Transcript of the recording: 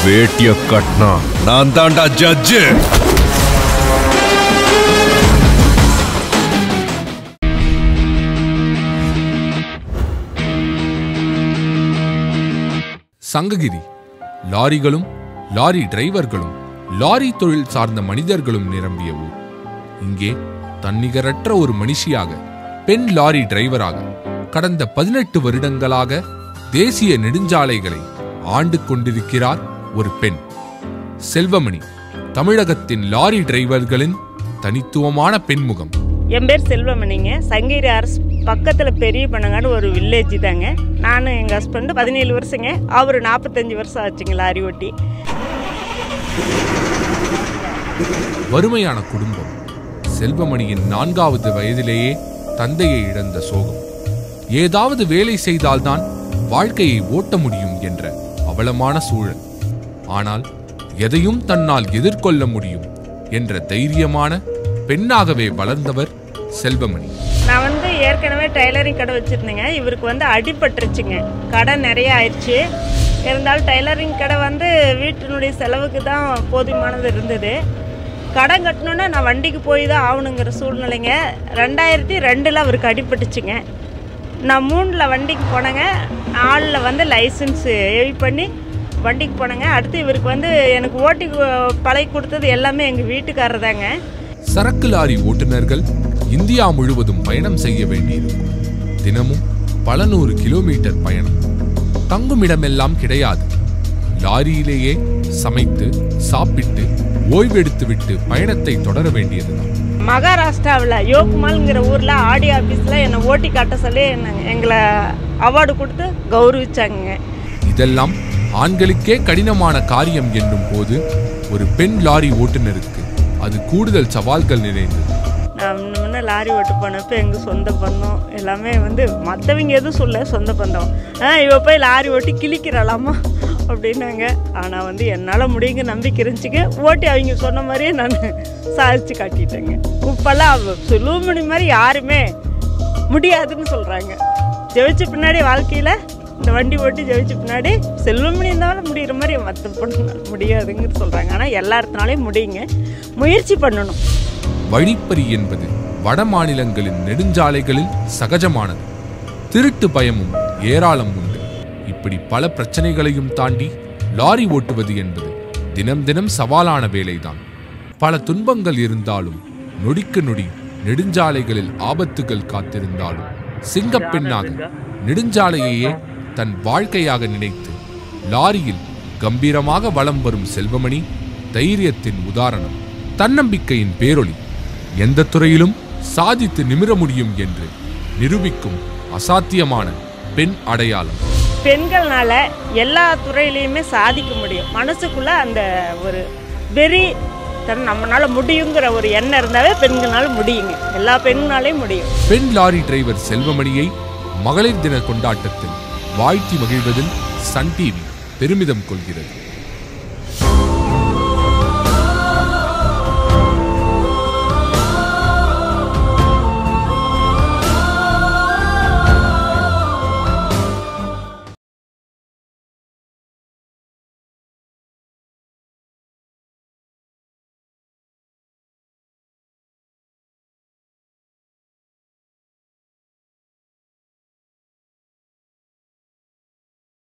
வேட்டிய கட்டினா நான் தான்டா ஜட்ஜு சங்ககிரி லாரிகளும் லாரி டிரைவர்களும் லாரி தொழில் சார்ந்த மனிதர்களும் நிரம்பிய ஊர் இங்கே தன்னிகரற்ற ஒரு மனுஷியாக பெண் லாரி டிரைவராக கடந்த பதினெட்டு வருடங்களாக தேசிய நெடுஞ்சாலைகளை ஆண்டு கொண்டிருக்கிறார் ஒரு பெண் செல்வமணி தமிழகத்தின் லாரி டிரைவர்களின் தனித்துவமான பெண்முகம் என் பேர் செல்வமணிங்க சங்ககிரி அரசு பக்கத்தில் பெரிய பண்ணங்காடு ஒரு வில்லேஜ் தாங்க நானும் எங்கள் ஹஸ்பண்டு பதினேழு வருஷங்க அவர் நாற்பத்தஞ்சு வருஷம் ஆச்சுங்க லாரி ஓட்டி வறுமையான குடும்பம் செல்வமணியின் நான்காவது வயதிலேயே தந்தையை இழந்த சோகம் ஏதாவது வேலை செய்தால்தான் வாழ்க்கையை ஓட்ட முடியும் என்ற அவலமான சூழல் ஆனால் எதையும் தன்னால் எதிர்கொள்ள முடியும் என்ற தைரியமான பெண்ணாகவே வளர்ந்தவர் செல்வமணி நான் வந்து ஏற்கனவே டைலரிங் கடை வச்சுருந்தேங்க இவருக்கு வந்து அடிபட்டுருச்சுங்க கடை நிறைய ஆயிடுச்சு இருந்தாலும் டைலரிங் கடை வந்து வீட்டினுடைய செலவுக்கு தான் போதுமானது இருந்தது கடன் கட்டணுன்னா நான் வண்டிக்கு போய் தான் ஆகணுங்கிற சூழ்நிலைங்க ரெண்டாயிரத்தி ரெண்டில் அவருக்கு அடிபட்டுச்சுங்க நான் மூணில் வண்டிக்கு போனேங்க நாலில் வந்து லைசன்ஸ் எழுதி பண்ணி வண்டிக்கு போனேங்க அடுத்து இவருக்கு வந்து எனக்கு ஓட்டி பழகி கொடுத்தது எல்லாமே எங்கள் வீட்டுக்காரர் தாங்க சரக்கு லாரி ஓட்டுநர்கள் இந்தியா முழுவதும் பயணம் செய்ய வேண்டியிருக்கும் தினமும் பல நூறு கிலோமீட்டர் பயணம் தங்குமிடமெல்லாம் கிடையாது லாரியிலேயே சமைத்து சாப்பிட்டு ஓய்வெடுத்துவிட்டு பயணத்தை தொடர வேண்டியதுதான் மகாராஷ்டிராவில் யோக்மால்ங்கிற ஊரில் ஆடி ஆஃபீஸில் என்னை ஓட்டி காட்ட சொல்லி என்னை எங்களை அவார்டு கொடுத்து கௌரவிச்சாங்க இதெல்லாம் ஆண்களுக்கே கடினமான காரியம் என்னும் போது ஒரு பெண் லாரி ஓட்டுநருக்கு அது கூடுதல் சவால்கள் நிறைந்தது நான் முன்ன முன்ன லாரி ஓட்டு போனப்போ எங்கள் சொந்த பந்தம் எல்லாமே வந்து மற்றவங்க எதுவும் சொல்ல சொந்த பந்தம் ஆ இவ போய் லாரி ஓட்டி கிழிக்கிறாளாமா அப்படின்னாங்க ஆனால் வந்து என்னால் முடியுங்க நம்பிக்கை இருந்துச்சுங்க ஓட்டி அவங்க சொன்ன மாதிரியே நான் சாதிச்சு காட்டிட்டேங்க இப்போல்லாம் அவ சுலுமணி மாதிரி யாருமே முடியாதுன்னு சொல்கிறாங்க ஜெயிச்ச பின்னாடி வாழ்க்கையில் இந்த வண்டி ஓட்டி ஜெயிச்ச பின்னாடி செல்வமணி இருந்தாலும் முடிகிற மாதிரி மற்ற பொண்ணு முடியாதுங்கன்னு சொல்கிறாங்க ஆனால் எல்லாத்தினாலையும் முடியுங்க முயற்சி பண்ணணும் வழிப்பறி என்பது வட மாநிலங்களின் நெடுஞ்சாலைகளில் சகஜமானது திருட்டு பயமும் ஏராளம் உண்டு இப்படி பல பிரச்சனைகளையும் தாண்டி லாரி ஓட்டுவது என்பது தினம் தினம் சவாலான வேலைதான் பல துன்பங்கள் இருந்தாலும் நொடிக்கு நொடி நெடுஞ்சாலைகளில் ஆபத்துகள் காத்திருந்தாலும் சிங்கப்பெண்ணாக நெடுஞ்சாலையையே தன் வாழ்க்கையாக நினைத்து லாரியில் கம்பீரமாக வலம் வரும் செல்வமணி தைரியத்தின் உதாரணம் தன்னம்பிக்கையின் பேரொளி எந்த துறையிலும் சாதித்து நிமிர முடியும் என்று நிரூபிக்கும் அசாத்தியமான பெண் அடையாளம் பெண்கள்னால எல்லா துறையிலையுமே சாதிக்க முடியும் மனசுக்குள்ள அந்த ஒரு வெறி தன் நம்மளால முடியுங்கிற ஒரு எண்ணம் இருந்தாவே பெண்கள்னால முடியுங்க எல்லா பெண்களாலையும் முடியும் பெண் லாரி டிரைவர் செல்வமணியை மகளிர் தின கொண்டாட்டத்தில் வாழ்த்தி மகிழ்வதில் சன் டிவி பெருமிதம் கொள்கிறது